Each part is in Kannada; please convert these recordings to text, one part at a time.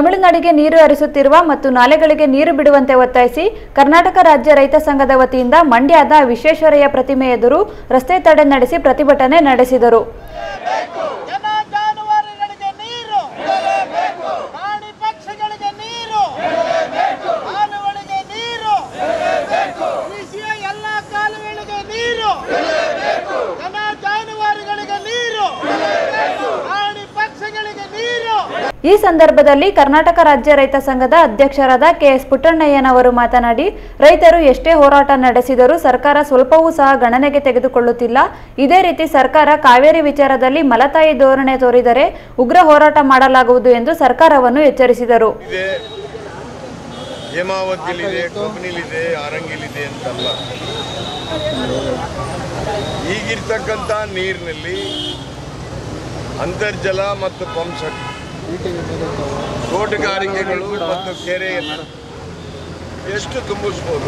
ತಮಿಳುನಾಡಿಗೆ ನೀರು ಹರಿಸುತ್ತಿರುವ ಮತ್ತು ನಾಲೆಗಳಿಗೆ ನೀರು ಬಿಡುವಂತೆ ಒತ್ತಾಯಿಸಿ ಕರ್ನಾಟಕ ರಾಜ್ಯ ರೈತ ಸಂಘದ ವತಿಯಿಂದ ಮಂಡ್ಯದ ವಿಶ್ವೇಶ್ವರಯ್ಯ ಪ್ರತಿಮೆ ಎದುರು ರಸ್ತೆ ತಡೆ ನಡೆಸಿ ಪ್ರತಿಭಟನೆ ನಡೆಸಿದರು ಜನ ಜಾನುವಾರುಗಳಿಗೆ ನೀರು ಪ್ರಾಣಿ ಪಕ್ಷಿಗಳಿಗೆ ನೀರು ಕಾಲುವೆಗಳಿಗೆ ನೀರು ಕೃಷಿಯ ಎಲ್ಲ ಕಾಲುವೆಗಳಿಗೆ ನೀರು ಜನ ಜಾನುವಾರುಗಳಿಗೆ ನೀರು ಪ್ರಾಣಿ ಪಕ್ಷಿಗಳಿಗೆ ನೀರು ಈ ಸಂದರ್ಭದಲ್ಲಿ ಕರ್ನಾಟಕ ರಾಜ್ಯ ರೈತ ಸಂಘದ ಅಧ್ಯಕ್ಷರಾದ ಕೆಎಸ್ ಪುಟ್ಟಣ್ಣಯ್ಯನವರು ಮಾತನಾಡಿ ರೈತರು ಎಷ್ಟೇ ಹೋರಾಟ ನಡೆಸಿದರೂ ಸರ್ಕಾರ ಸ್ವಲ್ಪವೂ ಸಹ ಗಣನೆಗೆ ತೆಗೆದುಕೊಳ್ಳುತ್ತಿಲ್ಲ ಇದೇ ರೀತಿ ಸರ್ಕಾರ ಕಾವೇರಿ ವಿಚಾರದಲ್ಲಿ ಮಲತಾಯಿ ಧೋರಣೆ ತೋರಿದರೆ ಉಗ್ರ ಹೋರಾಟ ಮಾಡಲಾಗುವುದು ಎಂದು ಸರ್ಕಾರವನ್ನು ಎಚ್ಚರಿಸಿದರು ಇದೆ ಹೇಮಾವತಿಲಿದೆ ಕಬ್ನಿಲಿದೆ ಆರಂಗಿಲಿದೆ ಅಂತಲ್ಲ ಈಗಿರ್ತಕ್ಕಂಥ ನೀರಿನಲ್ಲಿ ಅಂತರ್ಜಲ ಮತ್ತು ಪಂಪ್ಸೆಟ್ ತೋಟಗಾರಿಕೆಗಳು ಮತ್ತು ಕೆರೆಯನ್ನು ಎಷ್ಟು ತುಂಬಿಸ್ಬೋದು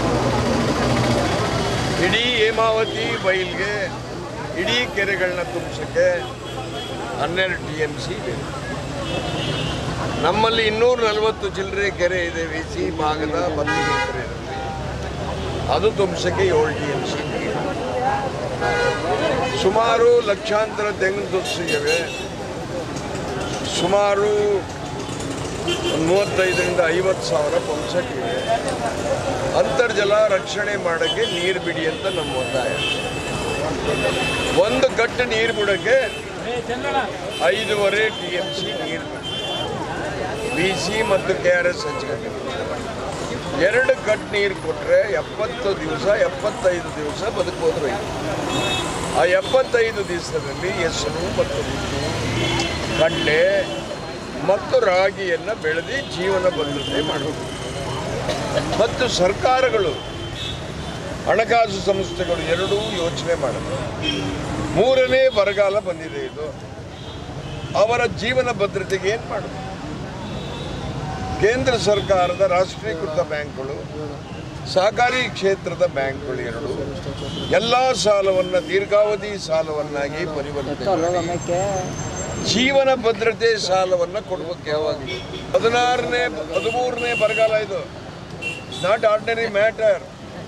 ಇಡೀ ಹೇಮಾವತಿ ಬೈಲ್ಗೆ ಇಡೀ ಕೆರೆಗಳನ್ನ ತುಂಬಿಸೋಕ್ಕೆ ಹನ್ನೆರಡು ಟಿ ಎಮ್ ಸಿ ಬೇಕು ನಮ್ಮಲ್ಲಿ ಇನ್ನೂರ ನಲವತ್ತು ಚಿಲ್ಲರೆ ಕೆರೆ ಇದೆ ವಿ ಸಿ ಭಾಗದ ಬತ್ತಿಗೆ ಕೆರೆಯಲ್ಲಿ ಅದು ತುಂಬಿಸಕ್ಕೆ ಏಳು ಟಿ ಎಮ್ ಸಿ ಸುಮಾರು ಲಕ್ಷಾಂತರ ತೆಂಗಿನ ತುದಿಸಿವೆ ಸುಮಾರು ಒಂದು ಮೂವತ್ತೈದರಿಂದ ಐವತ್ತು ಸಾವಿರ ಪಂಪ್ಸೆಟ್ ಇವೆ ಅಂತರ್ಜಲ ರಕ್ಷಣೆ ಮಾಡೋಕ್ಕೆ ನೀರು ಬಿಡಿ ಅಂತ ನಮ್ಮ ಒತ್ತಾಯ ಒಂದು ಕಟ್ಟು ನೀರು ಬಿಡೋಕ್ಕೆ ಐದೂವರೆ ಟಿ ಎಮ್ ಸಿ ನೀರು ಬೇಕು ಬಿ ಸಿ ಮತ್ತು ಕೆ ಆರ್ ಎಸ್ ಹಂಚ್ಕೊಂಡು ಎರಡು ಕಟ್ ನೀರು ಕೊಟ್ಟರೆ ಎಪ್ಪತ್ತು ದಿವಸ ಎಪ್ಪತ್ತೈದು ದಿವಸ ಬದುಕ್ಬೋದು ರೈತ ಆ ಎಪ್ಪತ್ತೈದು ದಿವಸದಲ್ಲಿ ಹೆಸರು ಮತ್ತು ಉದ್ದು ಕಡಲೆ ಮತ್ತು ರಾಗಿಯನ್ನು ಬೆಳೆದು ಜೀವನ ಭದ್ರತೆ ಮಾಡಬೇಕು ಮತ್ತು ಸರ್ಕಾರಗಳು ಹಣಕಾಸು ಸಂಸ್ಥೆಗಳು ಎರಡೂ ಯೋಚನೆ ಮಾಡಬೇಕು ಮೂರನೇ ಬರಗಾಲ ಬಂದಿದೆ ಇದು ಅವರ ಜೀವನ ಭದ್ರತೆಗೆ ಏನು ಮಾಡಬೇಕು ಕೇಂದ್ರ ಸರ್ಕಾರದ ರಾಷ್ಟ್ರೀಕೃತ ಬ್ಯಾಂಕ್ಗಳು ಸಹಕಾರಿ ಕ್ಷೇತ್ರದ ಬ್ಯಾಂಕ್ಗಳು ಎರಡು ಎಲ್ಲ ಸಾಲವನ್ನು ದೀರ್ಘಾವಧಿ ಸಾಲವನ್ನಾಗಿ ಪರಿವರ್ತನೆ ಮಾಡಿ ಜೀವನ ಭದ್ರತೆ ಸಾಲವನ್ನು ಕೊಡಬೇಕು ಯಾವಾಗಲೂ ಹದಿನಾರನೇ ಹದಿಮೂರನೇ ಬರಗಾಲ ಇದು ನಾಟ್ ಆರ್ಡಿನರಿ ಮ್ಯಾಟರ್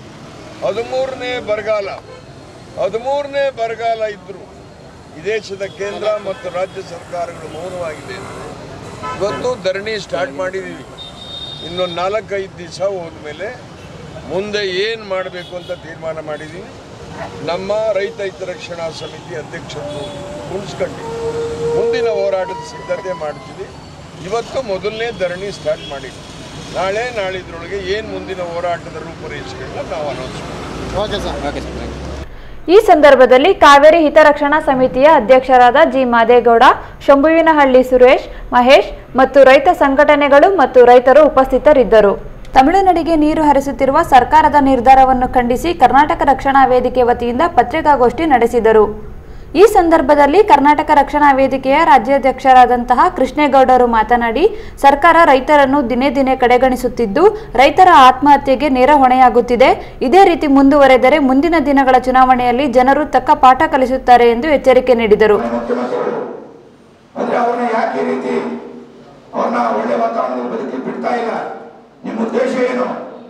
ಹದಿಮೂರನೇ ಬರಗಾಲ ಹದಿಮೂರನೇ ಬರಗಾಲ ಇದ್ದರು ಈ ದೇಶದ ಕೇಂದ್ರ ಮತ್ತು ರಾಜ್ಯ ಸರ್ಕಾರಗಳು ಮೌನವಾಗಿದೆ ಇವತ್ತು ಧರಣಿ ಸ್ಟಾರ್ಟ್ ಮಾಡಿದ್ದೀವಿ ಇನ್ನೊಂದು ನಾಲ್ಕೈದು ದಿವಸ ಹೋದ್ಮೇಲೆ ಮುಂದೆ ಏನು ಮಾಡಬೇಕು ಅಂತ ತೀರ್ಮಾನ ಮಾಡಿದ್ದೀವಿ ನಮ್ಮ ರೈತ ಹಿತರಕ್ಷಣಾ ಸಮಿತಿ ಅಧ್ಯಕ್ಷರು ಉಳಿಸ್ಕೊಂಡು ಮುಂದಿನ ಹೋರಾಟದ ಸಿದ್ಧತೆ ಮಾಡ್ತೀವಿ ಇವತ್ತು ಮೊದಲನೇ ಧರಣಿ ಸ್ಟಾರ್ಟ್ ಮಾಡಿದ್ವಿ ನಾಳೆ ನಾಳಿದ್ರೊಳಗೆ ಏನು ಮುಂದಿನ ಹೋರಾಟದ ರೂಪುರೇಷೆಗಳನ್ನ ನಾವು ಅನೌನ್ಸ್ ಮಾಡ್ತೀವಿ ಈ ಸಂದರ್ಭದಲ್ಲಿ ಕಾವೇರಿ ಹಿತರಕ್ಷಣಾ ಸಮಿತಿಯ ಅಧ್ಯಕ್ಷರಾದ ಜಿ ಮಾದೇಗೌಡ ಶಂಭುವಿನಹಳ್ಳಿ ಸುರೇಶ್ ಮಹೇಶ್ ಮತ್ತು ರೈತ ಸಂಘಟನೆಗಳು ಮತ್ತು ರೈತರು ಉಪಸ್ಥಿತರಿದ್ದರು ತಮಿಳುನಾಡಿಗೆ ನೀರು ಹರಿಸುತ್ತಿರುವ ಸರ್ಕಾರದ ನಿರ್ಧಾರವನ್ನು ಖಂಡಿಸಿ ಕರ್ನಾಟಕ ರಕ್ಷಣಾ ವೇದಿಕೆ ವತಿಯಿಂದ ಪತ್ರಿಕಾಗೋಷ್ಠಿ ನಡೆಸಿದರು ಈ ಸಂದರ್ಭದಲ್ಲಿ ಕರ್ನಾಟಕ ರಕ್ಷಣಾ ವೇದಿಕೆಯ ರಾಜ್ಯಾಧ್ಯಕ್ಷರಾದಂತಹ ಕೃಷ್ಣೇಗೌಡರು ಮಾತನಾಡಿ ಸರ್ಕಾರ ರೈತರನ್ನು ದಿನೇ ದಿನೇ ಕಡೆಗಣಿಸುತ್ತಿದ್ದು ರೈತರ ಆತ್ಮಹತ್ಯೆಗೆ ನೇರ ಹೊಣೆಯಾಗುತ್ತಿದೆ ಇದೇ ರೀತಿ ಮುಂದುವರೆದರೆ ಮುಂದಿನ ದಿನಗಳ ಚುನಾವಣೆಯಲ್ಲಿ ಜನರು ತಕ್ಕ ಪಾಠ ಕಲಿಸುತ್ತಾರೆ ಎಂದು ಎಚ್ಚರಿಕೆ ನೀಡಿದರು ಮುಖ್ಯಮಂತ್ರಿಗಳು ಅಂದ್ರೆ ಅವ್ರನ್ನ ಯಾಕೆ ಈ ರೀತಿ ಅವ್ರನ್ನ ಒಳ್ಳೆ ವಾತಾವರಣದಲ್ಲಿ ಬದುಕಿ ಬಿಡ್ತಾ ಇಲ್ಲ ನಿಮ್ಮ ಉದ್ದೇಶ ಏನು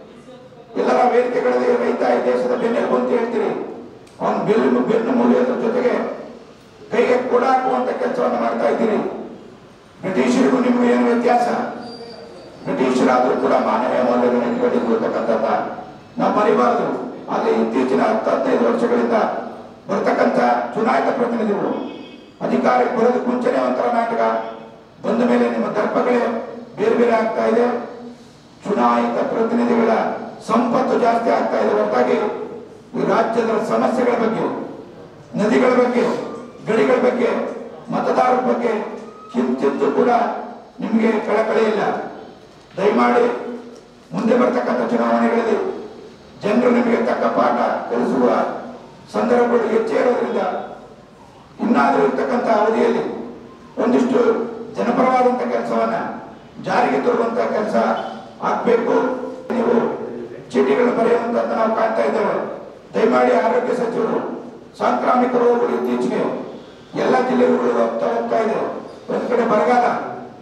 ಎಲ್ಲರ ವೇದಿಕೆಗಳಲ್ಲಿ ರೈತ ಈ ದೇಶದ ಬೆನ್ನೆಲುಬು ಅಂತ ಹೇಳ್ತೀರಿ ಅವನ ಬೆನ್ನು ಬೆನ್ನು ಮುರಿಯೋದ್ರ ಜೊತೆಗೆ ಕೈಗೆ ಕೂಡ ಹಾಕುವಂತ ಕೆಲಸವನ್ನು ಮಾಡ್ತಾ ಇದ್ದೀರಿ ಬ್ರಿಟಿಷರಿಗೂ ನಿಮಗೂ ಏನು ವ್ಯತ್ಯಾಸ ಬ್ರಿಟಿಷರಾದ್ರೂ ಕೂಡ ಮಾನವೀಯ ಮೌಲ್ಯಗಳನ್ನು ಇಟ್ಕೊಂಡಿರ್ತಕ್ಕಂಥದ್ದ ನಾವು ಮರಿಬಾರದು ಆದರೆ ಇತ್ತೀಚಿನ ಹತ್ತು ಹದಿನೈದು ವರ್ಷಗಳಿಂದ ಬರ್ತಕ್ಕಂಥ ಚುನಾಯಿತ ಪ್ರತಿನಿಧಿಗಳು ಅಧಿಕಾರಕ್ಕೆ ಬರೋದಕ್ಕೆ ಮುಂಚೆನೆ ಒಂಥರ ನಾಟಕ ಬಂದ ಮೇಲೆ ನಿಮ್ಮ ದರ್ಪಗಳೇ ಬೇರೆ ಬೇರೆ ಆಗ್ತಾ ಇದೆ ಚುನಾಯಿತ ಪ್ರತಿನಿಧಿಗಳ ಸಂಪತ್ತು ಜಾಸ್ತಿ ಆಗ್ತಾ ಇದೆ ಹೊರತಾಗಿ ಈ ರಾಜ್ಯದ ಸಮಸ್ಯೆಗಳ ಬಗ್ಗೆ ನದಿಗಳ ಬಗ್ಗೆ ಗಡಿಗಳ ಬಗ್ಗೆ ಮತದಾರರ ಬಗ್ಗೆ ಕಿಂಚಿತ್ತು ಕೂಡ ನಿಮಗೆ ಕಳಕಳಿ ಇಲ್ಲ ದಯಮಾಡಿ ಮುಂದೆ ಬರ್ತಕ್ಕಂಥ ಚುನಾವಣೆಗಳಲ್ಲಿ ಜನರು ನಿಮಗೆ ತಕ್ಕ ಪಾಠ ಕಲಿಸುವ ಸಂದರ್ಭಗಳು ಹೆಚ್ಚೇ ಇರೋದ್ರಿಂದ ಇನ್ನಾದರೂ ಇರ್ತಕ್ಕಂಥ ಅವಧಿಯಲ್ಲಿ ಒಂದಿಷ್ಟು ಜನಪರವಾದಂಥ ಕೆಲಸವನ್ನ ಜಾರಿಗೆ ತರುವಂತ ಕೆಲಸ ಆಗ್ಬೇಕು ನೀವು ಚೀಟಿಗಳು ಬರೆಯುವಂತದ್ದು ನಾವು ಕಾಣ್ತಾ ಇದ್ದೇವೆ ದಯಮಾಡಿ ಆರೋಗ್ಯ ಸಚಿವರು ಸಾಂಕ್ರಾಮಿಕ ರೋಗಗಳು ಇತ್ತೀಚೆಗೆ ಎಲ್ಲ ಜಿಲ್ಲೆಗಳು ಹೋಗ್ತಾ ಹೋಗ್ತಾ ಇದೆ ಒಂದ್ ಕಡೆ ಬರಗಾಲ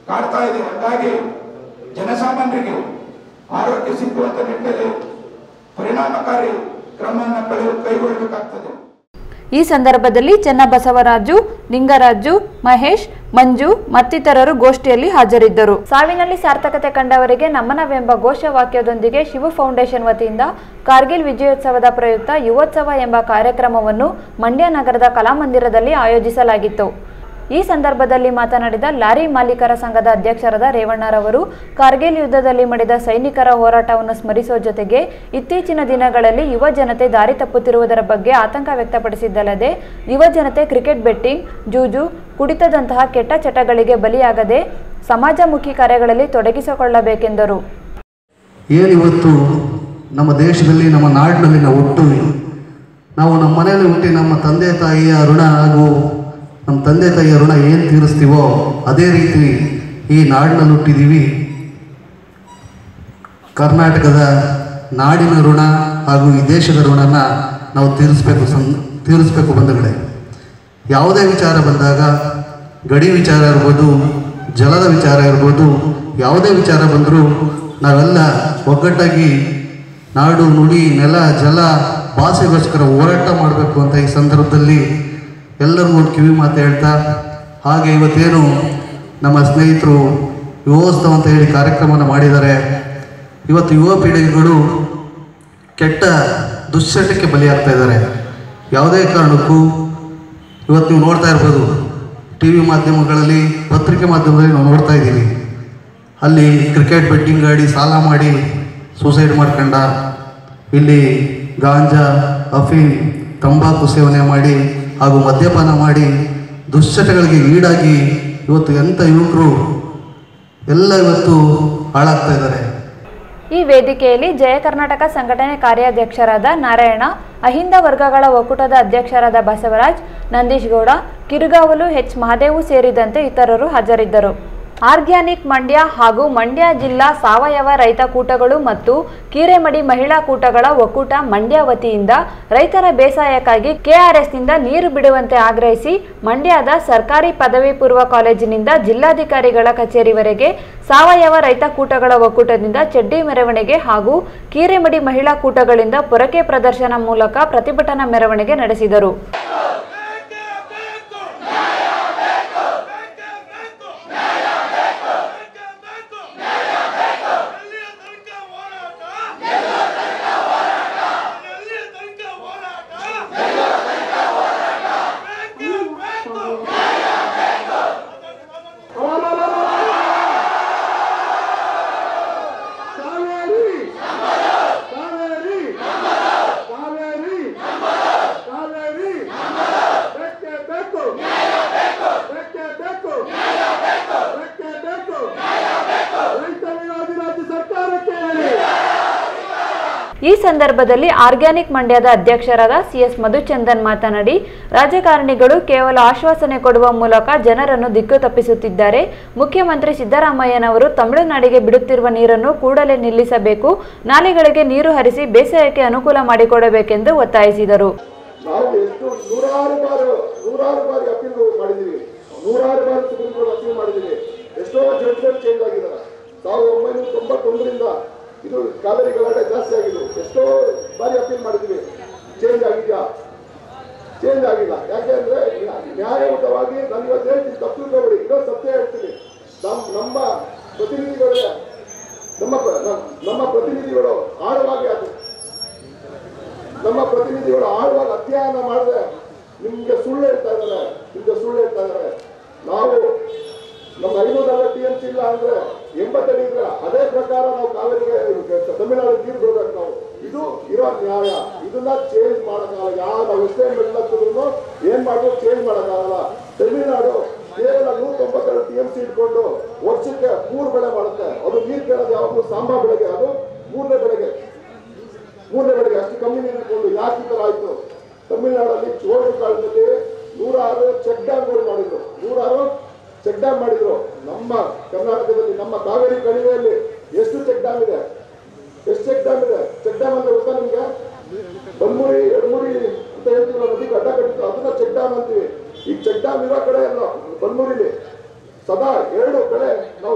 ಕಾಡ್ತಾ ಇದೆ ಹಾಗಾಗಿ ಜನಸಾಮಾನ್ಯರಿಗೆ ಆರೋಗ್ಯ ಸಿಕ್ಕುವಂತ ನಿಟ್ಟಿನಲ್ಲಿ ಪರಿಣಾಮಕಾರಿ ಕ್ರಮವನ್ನು ಕೈ- ಕೈಗೊಳ್ಳಬೇಕಾಗ್ತದೆ ಈ ಸಂದರ್ಭದಲ್ಲಿ ಚೆನ್ನಬಸವರಾಜು ಲಿಂಗರಾಜು ಮಹೇಶ್ ಮಂಜು ಮತ್ತಿತರರು ಗೋಷ್ಠಿಯಲ್ಲಿ ಹಾಜರಿದ್ದರು ಸಾವಿನಲ್ಲಿ ಸಾರ್ಥಕತೆ ಕಂಡವರಿಗೆ ನಮನವೆಂಬ ಘೋಷವಾಕ್ಯದೊಂದಿಗೆ ಶಿವು ಫೌಂಡೇಶನ್ ವತಿಯಿಂದ ಕಾರ್ಗಿಲ್ ವಿಜಯೋತ್ಸವದ ಪ್ರಯುಕ್ತ ಯುವೋತ್ಸವ ಎಂಬ ಕಾರ್ಯಕ್ರಮವನ್ನು ಮಂಡ್ಯ ನಗರದ ಕಲಾಮಂದಿರದಲ್ಲಿ ಆಯೋಜಿಸಲಾಗಿತ್ತು ಈ ಸಂದರ್ಭದಲ್ಲಿ ಮಾತನಾಡಿದ ಲಾರಿ ಮಾಲೀಕರ ಸಂಘದ ಅಧ್ಯಕ್ಷರಾದ ರೇವಣ್ಣರವರು ಕಾರ್ಗಿಲ್ ಯುದ್ಧದಲ್ಲಿ ಮಡಿದ ಸೈನಿಕರ ಹೋರಾಟವನ್ನು ಸ್ಮರಿಸುವ ಜೊತೆಗೆ ಇತ್ತೀಚಿನ ದಿನಗಳಲ್ಲಿ ಯುವ ಜನತೆ ದಾರಿ ತಪ್ಪುತ್ತಿರುವುದರ ಬಗ್ಗೆ ಆತಂಕ ವ್ಯಕ್ತಪಡಿಸಿದ್ದಲ್ಲದೆ ಯುವ ಜನತೆ ಕ್ರಿಕೆಟ್ ಬೆಟ್ಟಿಂಗ್ ಜೂಜು ಕುಡಿತದಂತಹ ಕೆಟ್ಟ ಚಟಗಳಿಗೆ ಬಲಿಯಾಗದೆ ಸಮಾಜಮುಖಿ ಕಾರ್ಯಗಳಲ್ಲಿ ತೊಡಗಿಸಿಕೊಳ್ಳಬೇಕೆಂದರು ಏನಿವತ್ತು ನಮ್ಮ ದೇಶದಲ್ಲಿ ನಮ್ಮ ನಾಡಿನಲ್ಲಿ ನಾವು ಹುಟ್ಟುವಿ ನಾವು ನಮ್ಮ ಮನೆಯಲ್ಲಿ ಹುಟ್ಟಿ ನಮ್ಮ ತಂದೆ ತಾಯಿಯ ಋಣ ಹಾಗೂ ನಮ್ಮ ತಂದೆ ತಾಯಿಯ ಋಣ ಏನು ತೀರಿಸ್ತೀವೋ ಅದೇ ರೀತಿ ಈ ನಾಡಿನಲ್ಲಿ ಹುಟ್ಟಿದ್ದೀವಿ ಕರ್ನಾಟಕದ ನಾಡಿನ ಋಣ ಹಾಗೂ ಈ ದೇಶದ ಋಣನ ನಾವು ತೀರಿಸ್ಬೇಕು ಸಂ ತೀರಿಸ್ಬೇಕು ಬಂಧುಗಳೇ ಯಾವುದೇ ವಿಚಾರ ಬಂದಾಗ ಗಡಿ ವಿಚಾರ ಇರ್ಬೋದು ಜಲದ ವಿಚಾರ ಇರ್ಬೋದು ಯಾವುದೇ ವಿಚಾರ ಬಂದರೂ ನಾವೆಲ್ಲ ಒಗ್ಗಟ್ಟಾಗಿ ನಾಡು ನುಡಿ ನೆಲ ಜಲ ಭಾಷೆಗೋಸ್ಕರ ಹೋರಾಟ ಮಾಡಬೇಕು ಅಂತ ಈ ಸಂದರ್ಭದಲ್ಲಿ ಎಲ್ಲರಿಗೂ ಒಂದು ಕಿವಿ ಮಾತು ಹೇಳ್ತಾ ಹಾಗೆ ಇವತ್ತೇನು ನಮ್ಮ ಸ್ನೇಹಿತರು ಯುವೋತ್ಸವ ಅಂತ ಹೇಳಿ ಕಾರ್ಯಕ್ರಮನ ಮಾಡಿದ್ದಾರೆ ಇವತ್ತು ಯುವ ಪೀಳಿಗೆಗಳು ಕೆಟ್ಟ ದುಶ್ಚಟಕ್ಕೆ ಬಲಿಯಾಗ್ತಾ ಇದ್ದಾರೆ ಯಾವುದೇ ಕಾರಣಕ್ಕೂ ಇವತ್ತು ನೀವು ನೋಡ್ತಾ ಇರ್ಬೋದು ಟಿ ವಿ ಮಾಧ್ಯಮಗಳಲ್ಲಿ ಪತ್ರಿಕೆ ಮಾಧ್ಯಮದಲ್ಲಿ ನಾವು ನೋಡ್ತಾ ಇದ್ದೀವಿ ಅಲ್ಲಿ ಕ್ರಿಕೆಟ್ ಬೆಟ್ಟಿಂಗ್ ಆಡಿ ಸಾಲ ಮಾಡಿ ಸೂಸೈಡ್ ಮಾಡ್ಕೊಂಡ ಇಲ್ಲಿ ಗಾಂಜಾ ಅಫೀಮ್ ತಂಬಾಕು ಸೇವನೆ ಮಾಡಿ ಹಾಗೂ ಮದ್ಯಪಾನ ಮಾಡಿ ದುಶ್ಚಟಗಳಿಗೆ ಈಡಾಗಿ ಇವತ್ತು ಎಂಥ ಯುವಕರು ಎಲ್ಲ ಇವತ್ತು ಹಾಳಾಗ್ತಾ ಇದ್ದಾರೆ ಈ ವೇದಿಕೆಯಲ್ಲಿ ಜಯ ಕರ್ನಾಟಕ ಸಂಘಟನೆ ಕಾರ್ಯಾಧ್ಯಕ್ಷರಾದ ನಾರಾಯಣ ಅಹಿಂದ ವರ್ಗಗಳ ಒಕ್ಕೂಟದ ಅಧ್ಯಕ್ಷರಾದ ಬಸವರಾಜ್ ನಂದೀಶ್ ಗೌಡ ಕಿರುಗಾವಲು ಎಚ್ ಮಹದೇವು ಸೇರಿದಂತೆ ಇತರರು ಹಾಜರಿದ್ದರು ಆರ್ಗ್ಯಾನಿಕ್ ಮಂಡ್ಯ ಹಾಗೂ ಮಂಡ್ಯ ಜಿಲ್ಲಾ ಸಾವಯವ ರೈತ ಕೂಟಗಳು ಮತ್ತು ಕೀರೆಮಡಿ ಮಹಿಳಾ ಕೂಟಗಳ ಒಕ್ಕೂಟ ಮಂಡ್ಯ ವತಿಯಿಂದ ರೈತರ ಬೇಸಾಯಕ್ಕಾಗಿ ಕೆಆರ್ಎಸ್ನಿಂದ ನೀರು ಬಿಡುವಂತೆ ಆಗ್ರಹಿಸಿ ಮಂಡ್ಯದ ಸರ್ಕಾರಿ ಪದವಿ ಪೂರ್ವ ಕಾಲೇಜಿನಿಂದ ಜಿಲ್ಲಾಧಿಕಾರಿಗಳ ಕಚೇರಿವರೆಗೆ ಸಾವಯವ ರೈತ ಕೂಟಗಳ ಒಕ್ಕೂಟದಿಂದ ಚಡ್ಡಿ ಮೆರವಣಿಗೆ ಹಾಗೂ ಕೀರೆಮಡಿ ಮಹಿಳಾ ಕೂಟಗಳಿಂದ ಪೊರಕೆ ಪ್ರದರ್ಶನ ಮೂಲಕ ಪ್ರತಿಭಟನಾ ಮೆರವಣಿಗೆ ನಡೆಸಿದರು ಈ ಸಂದರ್ಭದಲ್ಲಿ ಆರ್ಗ್ಯಾನಿಕ್ ಮಂಡ್ಯದ ಅಧ್ಯಕ್ಷರಾದ ಸಿಎಸ್ ಮಧುಚಂದನ್ ಮಾತನಾಡಿ ರಾಜಕಾರಣಿಗಳು ಕೇವಲ ಆಶ್ವಾಸನೆ ಕೊಡುವ ಮೂಲಕ ಜನರನ್ನು ದಿಕ್ಕು ತಪ್ಪಿಸುತ್ತಿದ್ದಾರೆ ಮುಖ್ಯಮಂತ್ರಿ ಸಿದ್ದರಾಮಯ್ಯನವರು ತಮಿಳುನಾಡಿಗೆ ಬಿಡುತ್ತಿರುವ ನೀರನ್ನು ಕೂಡಲೇ ನಿಲ್ಲಿಸಬೇಕು ನಾಲೆಗಳಿಗೆ ನೀರು ಹರಿಸಿ ಬೇಸಾಯಕ್ಕೆ ಅನುಕೂಲ ಮಾಡಿಕೊಡಬೇಕೆಂದು ಒತ್ತಾಯಿಸಿದರು ನಾವು ಎಷ್ಟು ನೂರಾರು ಬಾರಿ ನೂರಾರು ಬಾರಿ ಅಪೀಲ್ ಮಾಡಿದ್ದೀವಿ ನೂರಾರು ಬಾರಿ ಸುಪ್ರೀಂ ಕೋರ್ಟ್ ಅಪೀಲ್ ಮಾಡಿದ್ದೀವಿ ಎಷ್ಟೋ ಜಡ್ಜ್ಮೆಂಟ್ ಚೇಂಜ್ ಆಗಿದ್ದಾರೆ ಸಾವಿರದ ಒಂಬೈನೂರ ತೊಂಬತ್ತೊಂದರಿಂದ ಇದು ಕಾವೇರಿ ಗಲಾಟೆ ಜಾಸ್ತಿ ಆಗಿದ್ದು ಎಷ್ಟೋ ಬಾರಿ ಅಪೀಲ್ ಮಾಡಿದ್ದೀವಿ ಚೇಂಜ್ ಆಗಿದೆಯಾ ಚೇಂಜ್ ಆಗಿಲ್ಲ ಯಾಕೆ ಅಂದ್ರೆ ನ್ಯಾ- ನ್ಯಾಯಯುತವಾಗಿ ನಾನು ಇವತ್ತು ಹೇಳ್ತೀನಿ ತಪ್ಪು ತಿಳ್ಕೊಬೇಡಿ ಇನ್ನೂ ಸತ್ಯ ಹೇಳ್ತೀನಿ ನಮ್ಮ ನಮ್ಮ ಪ್ರತಿನಿಧಿಗಳೇ ನಮ್ಮ ಪ್ರ- ನಮ್ಮ- ನಮ್ಮ ಪ್ರತಿನಿಧಿಗಳು ಆಳವಾಗಿ ಅದು ನಮ್ಮ ಪ್ರತಿನಿಧಿಗಳು ಆಳುವಾಗ ಅಧ್ಯಯನ ಮಾಡಿದ್ರೆ ನಿಮ್ಗೆ ಸುಳ್ಳು ಹೇಳ್ತಾ ಇದ್ದಾರೆ ನಿಮ್ಗೆ ಸುಳ್ಳು ಹೇಳ್ತಾ ಇದ್ದಾರೆ ನಾವು ನಮ್ಮ ಐನೂರ ಟಿ ಎಂ ಸಿ ಇಲ್ಲ ಅಂದ್ರೆ ಎಂಬತ್ತಡಿ ಇದ್ರೆ ಅದೇ ಪ್ರಕಾರ ನಾವು ಕಾವೇರಿಗೆ ತಮಿಳುನಾಡು ನೀರು ಬಿಡ್ಬೇಕು ನಾವು ಇದು ಇರೋ ನ್ಯಾಯ ಇದನ್ನ ಚೇಂಜ್ ಮಾಡಕ್ಕಾಗಲ್ಲ ಯಾವ ನಾವು ಎಷ್ಟೇ ಮೆಟ್ಲತ್ತಿದ್ರು ಏನ್ ಮಾಡಿದ್ರು ಚೇಂಜ್ ಮಾಡಕ್ಕಾಗಲ್ಲ ತಮಿಳುನಾಡು ಕೇವಲ ನೂರ ತೊಂಬತ್ತೆರಡು ಟಿ ಎಂ ಸಿ ಇಟ್ಕೊಂಡು ವರ್ಷಕ್ಕೆ ಮೂರು ಬೆಳೆ ಮಾಡುತ್ತೆ ಅದು ನೀರು ಕೇಳೋದು ಯಾವಾಗಲೂ ಸಾಂಬಾ ಬೆಳೆಗೆ ಅದು ಮೂರನೇ ಬೆಳೆಗೆ ಮೂರನೇ ಬೆಳೆಗೆ ಅಷ್ಟು ಕಮ್ಮಿ ನೀರು ಇಟ್ಕೊಂಡು ಯಾಕೆ ಈ ಥರ ಆಯ್ತು ತಮಿಳುನಾಡಲ್ಲಿ ಚೋಳು ಕಾಲದಲ್ಲಿ ನೂರಾರು ಚೆಕ್ ಡ್ಯಾಮ್ಗಳು ಮಾಡಿದ್ರು ನೂರಾರು ಚೆಕ್ ಡ್ಯಾಮ್ ಮಾಡಿದ್ರು ನಮ್ಮ ಕರ್ನಾಟಕದಲ್ಲಿ ನಮ್ಮ ಕಾವೇರಿ ಕಣಿವೆಯಲ್ಲಿ ಎಷ್ಟು ಚೆಕ್ ಡ್ಯಾಮ್ ಇದೆ ಎಷ್ಟು ಚೆಕ್ ಡ್ಯಾಮ್ ಇದೆ ಚೆಕ್ ಡ್ಯಾಮ್ ಅಂದ್ರೆ ಗೊತ್ತಾ ನಿಮ್ಗೆ ಬನ್ಮುರಿ ಎಡಮುರಿ ಅಂತ ಹೇಳ್ತೀವಿ ನಾವು ನದಿಗೆ ಅಡ್ಡ ಕಟ್ಟಿತ್ತು ಅದನ್ನ ಚೆಕ್ ಡ್ಯಾಮ್ ಅಂತೀವಿ ಈ ಚೆಕ್ ಡ್ಯಾಮ್ ಇರೋ ಕಡೆ ಎಲ್ಲ ಬನ್ಮುರಿಲಿ ಸದಾ ಎರಡು ಬೆಳೆ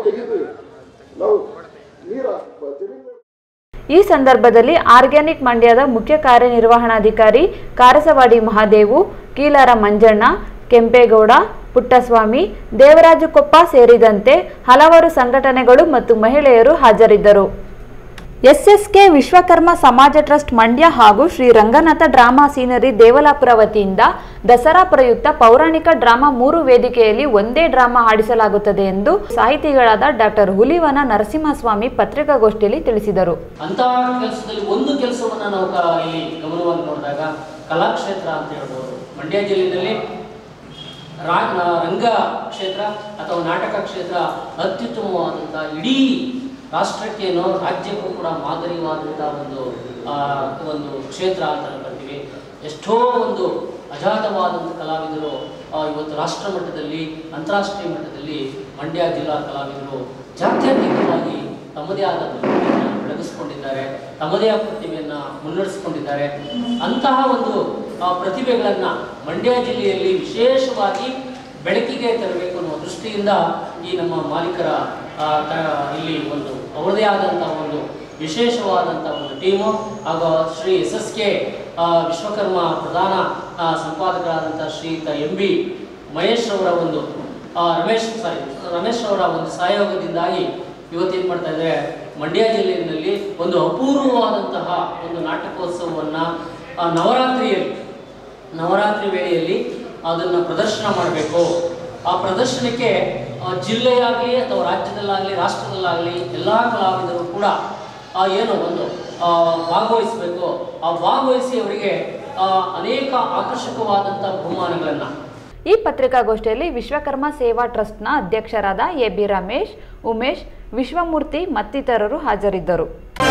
ಸಂದರ್ಭದಲ್ಲಿ ಆರ್ಗ್ಯಾನಿಕ್ ಮಂಡ್ಯದ ಮುಖ್ಯ ಕಾರ್ಯನಿರ್ವಹಣಾಧಿಕಾರಿ ಕಾರಸವಾಡಿ ಮಹಾದೇವು ಕೀಲಾರ ಮಂಜಣ್ಣ ಕೆಂಪೇಗೌಡ ಪುಟ್ಟಸ್ವಾಮಿ ದೇವರಾಜು ಕೊಪ್ಪ ಸೇರಿದಂತೆ ಹಲವಾರು ಸಂಘಟನೆಗಳು ಮತ್ತು ಮಹಿಳೆಯರು ಹಾಜರಿದ್ದರು ಎಸ್ಎಸ್ಕೆ ವಿಶ್ವಕರ್ಮ ಸಮಾಜ ಟ್ರಸ್ಟ್ ಮಂಡ್ಯ ಹಾಗೂ ಶ್ರೀ ರಂಗನಾಥ ಡ್ರಾಮಾ ಸೀನರಿ ದೇವಲಾಪುರ ವತಿಯಿಂದ ದಸರಾ ಪ್ರಯುಕ್ತ ಪೌರಾಣಿಕ ಡ್ರಾಮಾ ಮೂರು ವೇದಿಕೆಯಲ್ಲಿ ಒಂದೇ ಡ್ರಾಮಾ ಆಡಿಸಲಾಗುತ್ತದೆ ಎಂದು ಸಾಹಿತಿಗಳಾದ ಡಾಕ್ಟರ್ ಹುಲಿವನ ನರಸಿಂಹಸ್ವಾಮಿ ಪತ್ರಿಕಾಗೋಷ್ಠಿಯಲ್ಲಿ ತಿಳಿಸಿದರು ಅಂತಹ ಕೆಲಸದಲ್ಲಿ ಒಂದು ಕೆಲಸವನ್ನ ನಾವು ಕ- ಇಲ್ಲಿ ಗಮನವಾಗಿ ನೋಡಿದಾಗ ಕಲಾಕ್ಷೇತ್ರ ಅಂತ ಹೇಳ್ಬೋದು ಮಂಡ್ಯ ಜಿಲ್ಲೆಯಲ್ಲಿ ರಾ- ನ- ರಂಗ ಕ್ಷೇತ್ರ ಅಥವಾ ನಾಟಕ ಕ್ಷೇತ್ರ ಅತ್ಯುತ್ತಮವಾದಂಥ ಇಡೀ ರಾಷ್ಟ್ರಕ್ಕೇನೋ ರಾಜ್ಯಕ್ಕೂ ಕೂಡ ಮಾದರಿಯಾದಂಥ ಒಂದು ಆ, ಒಂದು ಕ್ಷೇತ್ರ ಅಂತ ಕರಿತೀವಿ ಎಷ್ಟೋ ಒಂದು ಅಜಾತವಾದಂಥ ಕಲಾವಿದರು ಆ, ಇವತ್ತು ರಾಷ್ಟ್ರ ಮಟ್ಟದಲ್ಲಿ ಅಂತಾರಾಷ್ಟ್ರೀಯ ಮಟ್ಟದಲ್ಲಿ ಮಂಡ್ಯ ಜಿಲ್ಲಾ ಕಲಾವಿದರು ಜಾತ್ಯತೀತವಾಗಿ ತಮ್ಮದೇ ಆದ ಪ್ರತಿಭೆಯನ್ನು ಬೆಳಗಿಸ್ಕೊಂಡಿದ್ದಾರೆ ತಮ್ಮದೇ ಆದ ಪ್ರತಿಭೆಯನ್ನ ಮುನ್ನಡೆಸ್ಕೊಂಡಿದ್ದಾರೆ ಅಂತಹ ಒಂದು ಆ, ಪ್ರತಿಭೆಗಳನ್ನ ಮಂಡ್ಯ ಜಿಲ್ಲೆಯಲ್ಲಿ ವಿಶೇಷವಾಗಿ ಬೆಳಕಿಗೆ ತರಬೇಕು ಅನ್ನುವ ದೃಷ್ಟಿಯಿಂದ ಈ ನಮ್ಮ ಮಾಲೀಕರ ಆ, ತ- ಇಲ್ಲಿ ಒಂದು ಅವರದೇ ಆದಂತಹ ಒಂದು ವಿಶೇಷವಾದಂಥ ಒಂದು ಟೀಮು ಹಾಗೂ Shri S S K Vishwakarma ಪ್ರಧಾನ ಆ, ಸಂಪಾದಕರಾದಂಥ ಶ್ರೀಯುತ ಎಂ ಬಿ ಮಹೇಶ್ ಅವರ ಒಂದು ಆ, ರಮೇಶ್ ಸಾರಿ ರಮೇಶ್ ಅವರ ಒಂದು ಸಹಯೋಗದಿಂದಾಗಿ ಇವತ್ತೇನು ಮಾಡ್ತಾ ಇದ್ದಾರೆ ಮಂಡ್ಯ ಜಿಲ್ಲೆಯಲ್ಲಿ ಒಂದು ಅಪೂರ್ವವಾದಂತಹ ಒಂದು ನಾಟಕೋತ್ಸವವನ್ನ ಆ, ನವರಾತ್ರಿಯಲ್ಲಿ ನವರಾತ್ರಿ ವೇಳೆಯಲ್ಲಿ ಅದನ್ನು ಪ್ರದರ್ಶನ ಮಾಡಬೇಕು ಆ ಪ್ರದರ್ಶನಕ್ಕೆ ಆ, ಜಿಲ್ಲೆಯಾಗಲಿ ಅಥವಾ ರಾಜ್ಯದಲ್ಲಾಗಲಿ ರಾಷ್ಟ್ರದಲ್ಲಾಗಲಿ ಎಲ್ಲ ಕಲಾವಿದರು ಕೂಡ ಆ, ಏನು ಒಂದು ಆ, ಭಾಗವಹಿಸಬೇಕು ಆ ಭಾಗವಹಿಸಿ ಅವರಿಗೆ ಆ, ಅನೇಕ ಆಕರ್ಷಕವಾದಂಥ ಬಹುಮಾನಗಳನ್ನು ಈ ಪತ್ರಿಕಾಗೋಷ್ಠಿಯಲ್ಲಿ ವಿಶ್ವಕರ್ಮ ಸೇವಾ ಟ್ರಸ್ಟ್ನ ಅಧ್ಯಕ್ಷರಾದ ಎ ಬಿ ರಮೇಶ್ ಉಮೇಶ್ ವಿಶ್ವಮೂರ್ತಿ ಮತ್ತಿತರರು ಹಾಜರಿದ್ದರು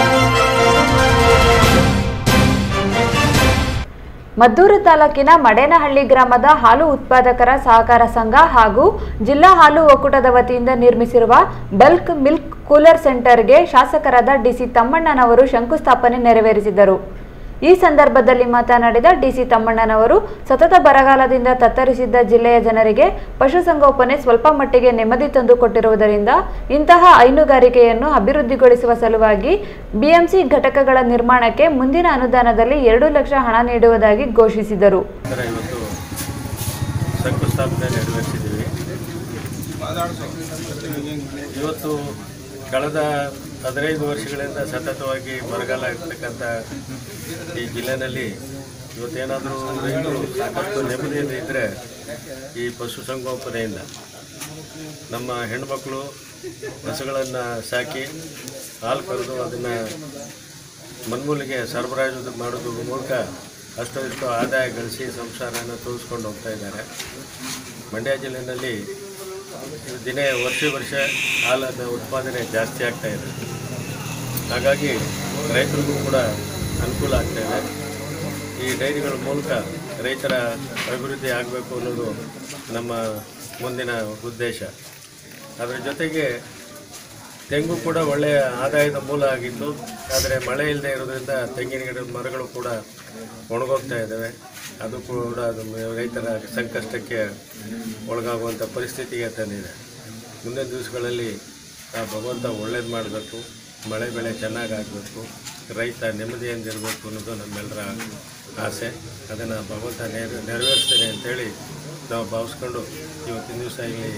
ಮದ್ದೂರು ತಾಲೂಕಿನ ಮಡೇನಹಳ್ಳಿ ಗ್ರಾಮದ ಹಾಲು ಉತ್ಪಾದಕರ ಸಹಕಾರ ಸಂಘ ಹಾಗೂ ಜಿಲ್ಲಾ ಹಾಲು ಒಕ್ಕೂಟದ ವತಿಯಿಂದ ನಿರ್ಮಿಸಿರುವ ಬಲ್ಕ್ ಮಿಲ್ಕ್ ಕೂಲರ್ ಸೆಂಟರ್ಗೆ ಶಾಸಕರಾದ ಡಿಸಿ ತಮ್ಮಣ್ಣನವರು ಶಂಕುಸ್ಥಾಪನೆ ನೆರವೇರಿಸಿದರು ಈ ಸಂದರ್ಭದಲ್ಲಿ ಮಾತನಾಡಿದ ಡಿಸಿ ತಮ್ಮಣ್ಣನವರು ಸತತ ಬರಗಾಲದಿಂದ ತತ್ತರಿಸಿದ್ದ ಜಿಲ್ಲೆಯ ಜನರಿಗೆ ಪಶುಸಂಗೋಪನೆ ಸ್ವಲ್ಪ ಮಟ್ಟಿಗೆ ನೆಮ್ಮದಿ ತಂದುಕೊಟ್ಟಿರುವುದರಿಂದ ಇಂತಹ ಹೈನುಗಾರಿಕೆಯನ್ನು ಅಭಿವೃದ್ಧಿಗೊಳಿಸುವ ಸಲುವಾಗಿ ಬಿಎಂಸಿ ಘಟಕಗಳ ನಿರ್ಮಾಣಕ್ಕೆ ಮುಂದಿನ ಅನುದಾನದಲ್ಲಿ ಎರಡು ಲಕ್ಷ ಹಣ ನೀಡುವುದಾಗಿ ಘೋಷಿಸಿದರು ಥರ ಇವತ್ತು ಶಂಕುಸ್ಥಾಪನೆ ನೆರವೇರಿಸಿದ್ದೀವಿ ಇವತ್ತು ಕಳೆದ ಹದಿನೈದು ವರ್ಷಗಳಿಂದ ಸತತವಾಗಿ ಬರಗಾಲ ಇರ್ತಕ್ಕಂಥ ಈ ಜಿಲ್ಲೆನಲ್ಲಿ ಇವತ್ತೇನಾದರೂ ರೈತರು ಸಾಕಷ್ಟು ನೆಮ್ಮದಿಯಿಂದ ಇದ್ದರೆ ಈ ಪಶುಸಂಗೋಪನೆಯಿಂದ ನಮ್ಮ ಹೆಣ್ಮಕ್ಳು ಹಸುಗಳನ್ನು ಸಾಕಿ ಹಾಲು ಕರೆದು ಅದನ್ನು ಮನ್ಮೂಲಿಗೆ ಸರಬರಾಜು ಮಾಡೋದ್ರ ಮೂಲಕ ಅಷ್ಟೋ ಇಷ್ಟೋ ಆದಾಯ ಗಳಿಸಿ ಸಂಸಾರನ ತೋರಿಸ್ಕೊಂಡು ಹೋಗ್ತಾ ಇದ್ದಾರೆ ಮಂಡ್ಯ ಜಿಲ್ಲೆಯಲ್ಲಿ ದಿನೇ ವರ್ಷ ವರ್ಷ ಹಾಲನ್ನು ಉತ್ಪಾದನೆ ಜಾಸ್ತಿ ಆಗ್ತಾ ಇದೆ ಹಾಗಾಗಿ ರೈತರಿಗೂ ಕೂಡ ಅನುಕೂಲ ಆಗ್ತಾ ಇದೆ ಈ ಡೈರಿಗಳ ಮೂಲಕ ರೈತರ ಅಭಿವೃದ್ಧಿ ಆಗಬೇಕು ಅನ್ನೋದು ನಮ್ಮ ಮುಂದಿನ ಉದ್ದೇಶ ಅದರ ಜೊತೆಗೆ ತೆಂಗು ಕೂಡ ಒಳ್ಳೆಯ ಆದಾಯದ ಮೂಲ ಆಗಿತ್ತು ಆದರೆ ಮಳೆ ಇಲ್ಲದೆ ಇರೋದ್ರಿಂದ ತೆಂಗಿನ ಗಿಡದ ಮರಗಳು ಕೂಡ ಒಣಗೋಗ್ತಾ ಇದ್ದಾವೆ ಅದು ಕೂಡ ಅದು ರೈತರ ಸಂಕಷ್ಟಕ್ಕೆ ಒಳಗಾಗುವಂಥ ಪರಿಸ್ಥಿತಿಗೆ ತಂದಿದೆ ಮುಂದಿನ ದಿವಸಗಳಲ್ಲಿ ಆ ಭಗವಂತ ಒಳ್ಳೇದು ಮಾಡಬೇಕು ಮಳೆ ಬೆಳೆ ಚೆನ್ನಾಗಿ ಆಗಬೇಕು ರೈತ ನೆಮ್ಮದಿಯಿಂದಿರಬೇಕು ಅನ್ನೋದು ನಮ್ಮೆಲ್ಲರ ಆಸೆ ಅದನ್ನು ಭಗವಂತ ನೆರ ನೆರವೇರಿಸ್ತೇನೆ ಅಂತೇಳಿ ನಾವು ಭಾವಿಸ್ಕೊಂಡು ಇವತ್ತಿನ ದಿವಸ ಇಲ್ಲಿ